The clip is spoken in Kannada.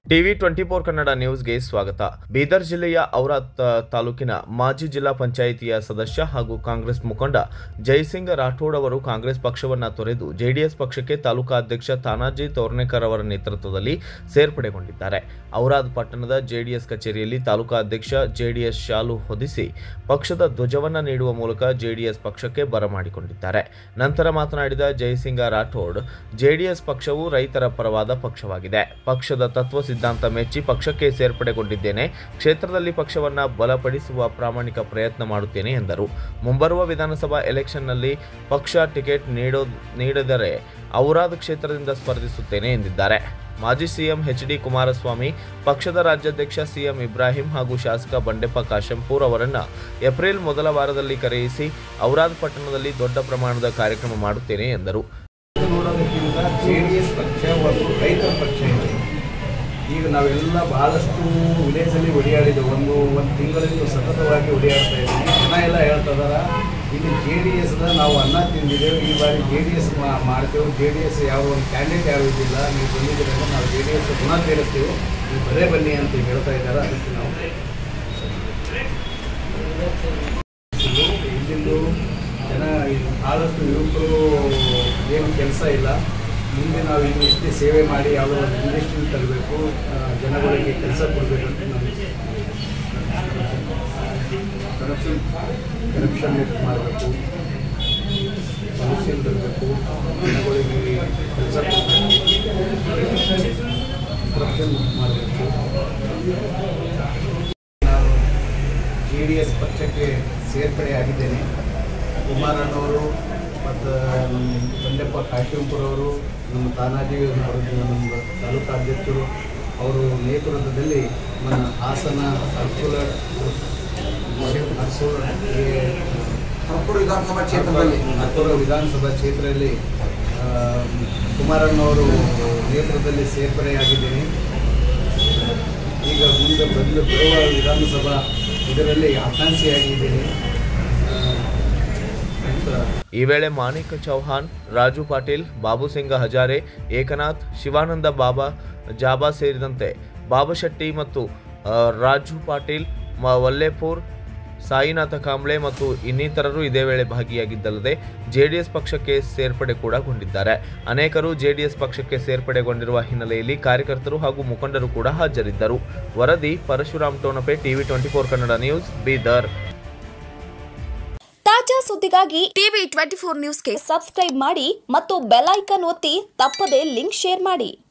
ಟಿವಿ ಟ್ವೆಂಟಿ ಫೋರ್ ಕನ್ನಡ ನ್ಯೂಸ್ಗೆ ಸ್ವಾಗತ ಬೀದರ್ ಜಿಲ್ಲೆಯ ಔರಾದ್ ತಾ- ತಾಲೂಕಿನ ಮಾಜಿ ಜಿಲ್ಲಾ ಪಂಚಾಯಿತಿಯ ಸದಸ್ಯ ಹಾಗೂ ಕಾಂಗ್ರೆಸ್ ಮುಖಂಡ ಜಯಸಿಂಗ್ ರಾಠೋಡ್ ಅವರು ಕಾಂಗ್ರೆಸ್ ಪಕ್ಷವನ್ನ ತೊರೆದು ಜೆಡಿಎಸ್ ಪಕ್ಷಕ್ಕೆ ತಾಲೂಕಾಧ್ಯಕ್ಷ ತಾನಾಜಿ ತೋರ್ನೇಕರ್ ಅವರ ನೇತೃತ್ವದಲ್ಲಿ ಸೇರ್ಪಡೆಗೊಂಡಿದ್ದಾರೆ ಔರಾದ್ ಪಟ್ಟಣದ ಜೆಡಿಎಸ್ ಕಚೇರಿಯಲ್ಲಿ ತಾಲೂಕಾಧ್ಯಕ್ಷ ಜೆಡಿಎಸ್ ಶಾಲು ಹೊದಿಸಿ ಪಕ್ಷದ ಧ್ವಜವನ್ನ ನೀಡುವ ಮೂಲಕ ಜೆಡಿಎಸ್ ಪಕ್ಷಕ್ಕೆ ಬರಮಾಡಿಕೊಂಡಿದ್ದಾರೆ ನಂತರ ಮಾತನಾಡಿದ ಜಯಸಿಂಗ ರಾಠೋಡ್ ಜೆಡಿಎಸ್ ಪಕ್ಷವು ರೈತರ ಪರವಾದ ಪಕ್ಷವಾಗಿದೆ ಪಕ್ಷದ ತತ್ವ ಸಿದ್ಧಾಂತ ಮೆಚ್ಚಿ ಪಕ್ಷಕ್ಕೆ ಸೇರ್ಪಡೆಗೊಂಡಿದ್ದೇನೆ ಕ್ಷೇತ್ರದಲ್ಲಿ ಪಕ್ಷವನ್ನ ಬಲಪಡಿಸುವ ಪ್ರಾಮಾಣಿಕ ಪ್ರಯತ್ನ ಮಾಡುತ್ತೇನೆ ಎಂದರು ಮುಂಬರುವ ವಿಧಾನಸಭಾ ಎಲೆಕ್ಷನ್ನಲ್ಲಿ ಪಕ್ಷ ಟಿಕೆಟ್ ನೀಡೋ ನೀಡಿದರೆ ಔರಾದ್ ಕ್ಷೇತ್ರದಿಂದ ಸ್ಪರ್ಧಿಸುತ್ತೇನೆ ಎಂದಿದ್ದಾರೆ ಮಾಜಿ ಸಿಎಂ ಎಚ್ ಡಿ ಕುಮಾರಸ್ವಾಮಿ ಪಕ್ಷದ ರಾಜ್ಯಾಧ್ಯಕ್ಷ ಸಿಎಂ ಇಬ್ರಾಹಿಂ ಹಾಗೂ ಶಾಸಕ ಬಂಡೆಪ್ಪ ಕಾಶಂಪೂರ್ ಅವರನ್ನ ಏಪ್ರಿಲ್ ಮೊದಲ ವಾರದಲ್ಲಿ ಕರೆಯಿಸಿ ಔರಾದ್ ಪಟ್ಟಣದಲ್ಲಿ ದೊಡ್ಡ ಪ್ರಮಾಣದ ಕಾರ್ಯಕ್ರಮ ಮಾಡುತ್ತೇನೆ ಎಂದರು ನೋಡೋದಕ್ಕಿಂತ ಜೆ ಡಿ ಎಸ್ ಪಕ್ಷ ಒಂದು ರೈತರ ಪಕ್ಷ ಇದೆ ಈಗ ನಾವೆಲ್ಲ ಬಹಳಷ್ಟು ವಿಲೇಜಲ್ಲಿ ಓಡಾಡಿದ್ದು ಒಂದು ಒಂದು ತಿಂಗಳಿಂದ ಸತತವಾಗಿ ಓಡಾಡ್ತಾ ಇದ್ದೀವಿ ಜನ ಎಲ್ಲ ಹೇಳ್ತಿದಾರ ಇಲ್ಲಿ ಜೆ ಡಿ ಎಸ್ದ ನಾವು ಅನ್ನ ತಿಂದಿದ್ದೇವೆ ಈ ಬಾರಿ ಜೆ ಡಿ ಎಸ್ ಮಾಡ್ತೇವೆ ಜೆ ಡಿ ಎಸ್ ಯಾವ ಒಂದು ಕ್ಯಾಂಡಿಡೇಟ್ ಯಾರು ಇದ್ದಿಲ್ಲ ನೀವು ಬಂದಿದ್ದೀರ ಅಂದ್ರೆ ನಾವು ಜೆ ಡಿ ಎಸ್ ಗುಣ ತೀರಿಸ್ತೀವಿ ನೀವು ಬರೇ ಬನ್ನಿ ಅಂತ ಹೇಳ್ತಾ ಇದ್ದಾರೆ ಅದಕ್ಕೆ ನಾವು ಇಲ್ಲಿಂದು ಜನ ಆದಷ್ಟು ಯುವಕರು ಏನು ಕೆಲಸ ಇಲ್ಲ ಮುಂದೆ ನಾವು ಇಲ್ಲಿ ಇಷ್ಟೇ ಸೇವೆ ಮಾಡಿ ಯಾವುದೋ ಒಂದು ಇಂಡಸ್ಟ್ರಿ ತರಬೇಕು ಜನಗಳಿಗೆ ಕೆಲಸ ಕೊಡಬೇಕು ಅಂತ ನಾವು ಕರಪ್ಷನ್ ಕರಪ್ಷನ್ ಮಾಡಬೇಕು ಕಮಿಷನ್ ತರಬೇಕು ಜನಗಳಿಗೆ ಕೆಲಸ ಕೊಡಬೇಕು ಕರಪ್ಷನ್ ಮಾಡಬೇಕು ನಾನು ಜೆ ಡಿ ಎಸ್ ಪಕ್ಷಕ್ಕೆ ಸೇರ್ಪಡೆಯಾಗಿದ್ದೇನೆ ಕುಮಾರಣ್ಣವರು ಮತ್ತು ನಮ್ಮ ಬಂಡೆಪ್ಪ ಕಾಶಿಂಪುರವರು ನಮ್ಮ ತಾನಾಜಿ ಅವರು ನಮ್ಮ ತಾಲೂಕು ಅಧ್ಯಕ್ಷರು ಅವರು ನೇತೃತ್ವದಲ್ಲಿ ನನ್ನ ಹಾಸನ ಅರ್ಕುಲ ತುಮಕೂರು ವಿಧಾನಸಭಾ ಕ್ಷೇತ್ರದಲ್ಲಿ ಹತ್ತೂರು ವಿಧಾನಸಭಾ ಕ್ಷೇತ್ರದಲ್ಲಿ ಆ, ಕುಮಾರಣ್ಣವರು ನೇತೃತ್ವದಲ್ಲಿ ಸೇರ್ಪಡೆಯಾಗಿದ್ದೇನೆ ಈಗ ಮುಂದೆ ಬದಲು ಬರುವ ವಿಧಾನಸಭಾ ಇದರಲ್ಲಿ ಆಕಾಂಕ್ಷಿಯಾಗಿದ್ದೇನೆ ಆ, ಅಂತ ಈ ವೇಳೆ ಮಾಣಿಕ್ ಚೌಹಾಣ್ ರಾಜು ಪಾಟೀಲ್ ಬಾಬು ಸಿಂಗ ಹಜಾರೆ ಏಕನಾಥ್ ಶಿವಾನಂದ ಬಾಬಾ ಜಾಬಾ ಸೇರಿದಂತೆ ಬಾಬಶೆಟ್ಟಿ ಮತ್ತು ಆ, ರಾಜು ಪಾಟೀಲ್ ಮ- ವಲ್ಲೇಪುರ್ ಸಾಯಿನಾಥ ಕಾಂಬ್ಳೆ ಮತ್ತು ಇನ್ನಿತರರು ಇದೇ ವೇಳೆ ಭಾಗಿಯಾಗಿದ್ದಲ್ಲದೆ ಜೆಡಿಎಸ್ ಪಕ್ಷಕ್ಕೆ ಸೇರ್ಪಡೆ ಕೂಡ ಗೊಂಡಿದ್ದಾರೆ ಅನೇಕರು ಜೆಡಿಎಸ್ ಪಕ್ಷಕ್ಕೆ ಸೇರ್ಪಡೆಗೊಂಡಿರುವ ಹಿನ್ನೆಲೆಯಲ್ಲಿ ಕಾರ್ಯಕರ್ತರು ಹಾಗೂ ಮುಖಂಡರು ಕೂಡ ಹಾಜರಿದ್ದರು ವರದಿ Parashuram Tonape TV twenty four Kannada news Bidar ತಾಜಾ ಸುದ್ದಿಗಾಗಿ ಟಿವಿ ಟ್ವೆಂಟಿ ಫೋರ್ ನ್ಯೂಸ್ಗೆ ಸಬ್ಸ್ಕ್ರೈಬ್ ಮಾಡಿ ಮತ್ತು ಬೆಲ್ ಐಕಾನ್ ಒತ್ತಿ ತಪ್ಪದೇ ಲಿಂಕ್ ಶೇರ್ ಮಾಡಿ